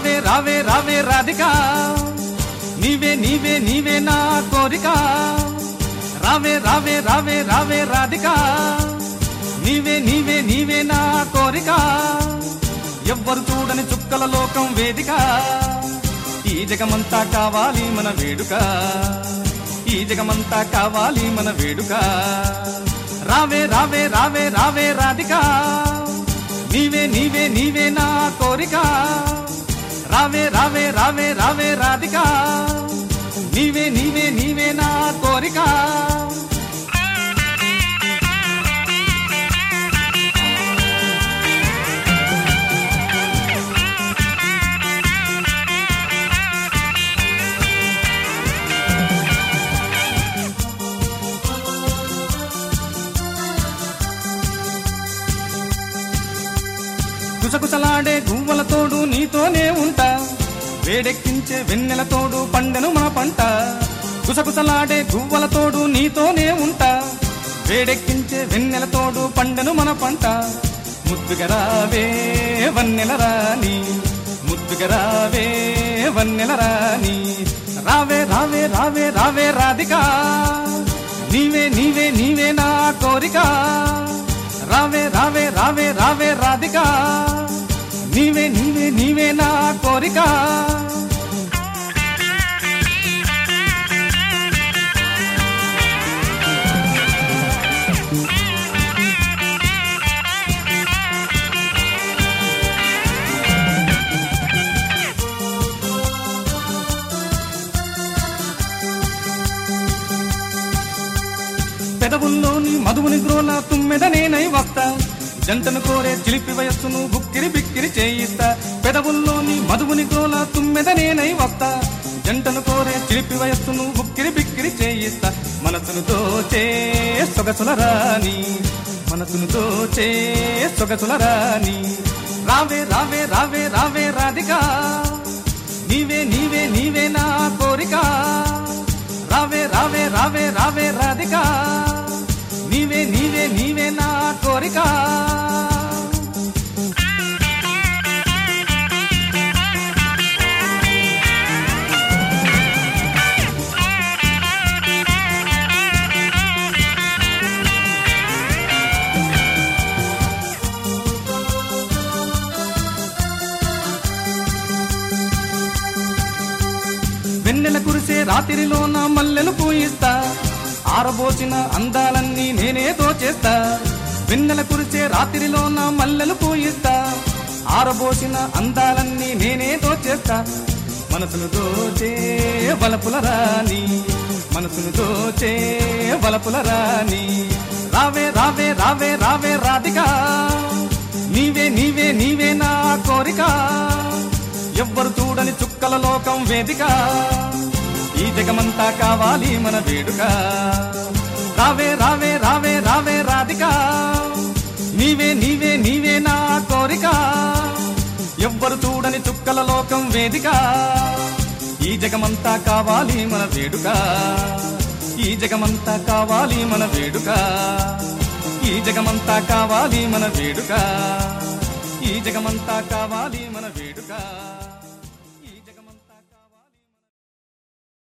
రావే రావే రావే రాధిక నీవే నీవే నీవే నా కోరిక రావే రావే రావే రావే రాధిక నీవే నీవే నీవే నా కోరిక ఎవ్వరు చూడని చుక్కల లోకం వేదిక ఈ జగమంతా కావాలి మన వేడుక ఈ జగమంతా కావాలి మన వేడుక రావే రావే రావే రావే రాధిక నీవే నీవే నీవే నా కోరిక రావే రావే రావే రావే రాధిక నీవే నీవే నీవే నా కోరిక కుసకుసలాడే గువ్వల తోడు నీతోనే ఉంటా వేడెక్కించే వెన్నెల తోడు పండెను మన పంట కుసకుసలాడే గువ్వల తోడు నీతోనే ఉంటా వేడెక్కించే వెన్నెల తోడు పండెను మన పంట ముద్దుగా రావే వన్నెల రాని ముద్దుగా రావే వన్నెల రాని రావే రావే రావే రావే రాధిక నీవే నీవే నీవే నా కోరిక రావే రావే రావే రావే రాధిక నీవే నీవే నీవే నా కోరిక పెదవుల్లోని మధువుని గ్రోల తుమ్మెద నేనై వస్తా జంటను కోరే చిలిపి వయస్సును బుక్కిరి బిక్కిరి చేయిస్తా పెదవుల్లోని మధువుని గ్రోల తుమ్మెద నేనై వస్తా జంటను కోరే చిలిపి వయస్సును బుక్కిరి బిక్కిరి చేయిస్తా మనసును దోచే సొగసుల రాని మనసును దోచే సొగసుల రాని రావే రావే రావే రావే రాధిక నీవే నీవే నీవే నా కోరిక రావే రావే రావే రావే రాధిక నీవే నీవే నీవే నా కోరిక వెన్నెల కురిసే రాత్రిలోన మల్లెలు పూయిస్తా ఆరబోసిన అందాలన్నీ నేనే దోచేస్తా వెన్నెల కురిసే రాత్రిలోన మల్లెలు పూయిస్తా ఆరబోసిన అందాలన్నీ నేనే దోచేస్తా మనసును దోచే వలపుల రాని మనసును దోచే వలపుల రాని రావే రావే రావే రావే రాధిక నీవే నీవే నీవే నా కోరిక ఎవ్వరు చూడని చుక్కల లోకం వేదిక ఈ జగమంతా కావాలి మన వేడుక రావే రావే రావే రావే రాధిక నీవే నీవే నీవే నా కోరిక ఎవ్వరు చూడని చుక్కల లోకం వేదిక ఈ జగమంతా కావాలి మన వేడుక ఈ జగమంతా కావాలి మన వేడుక ఈ జగమంతా కావాలి మన వేడుక ఈ జగమంతా కావాలి మన వేడుక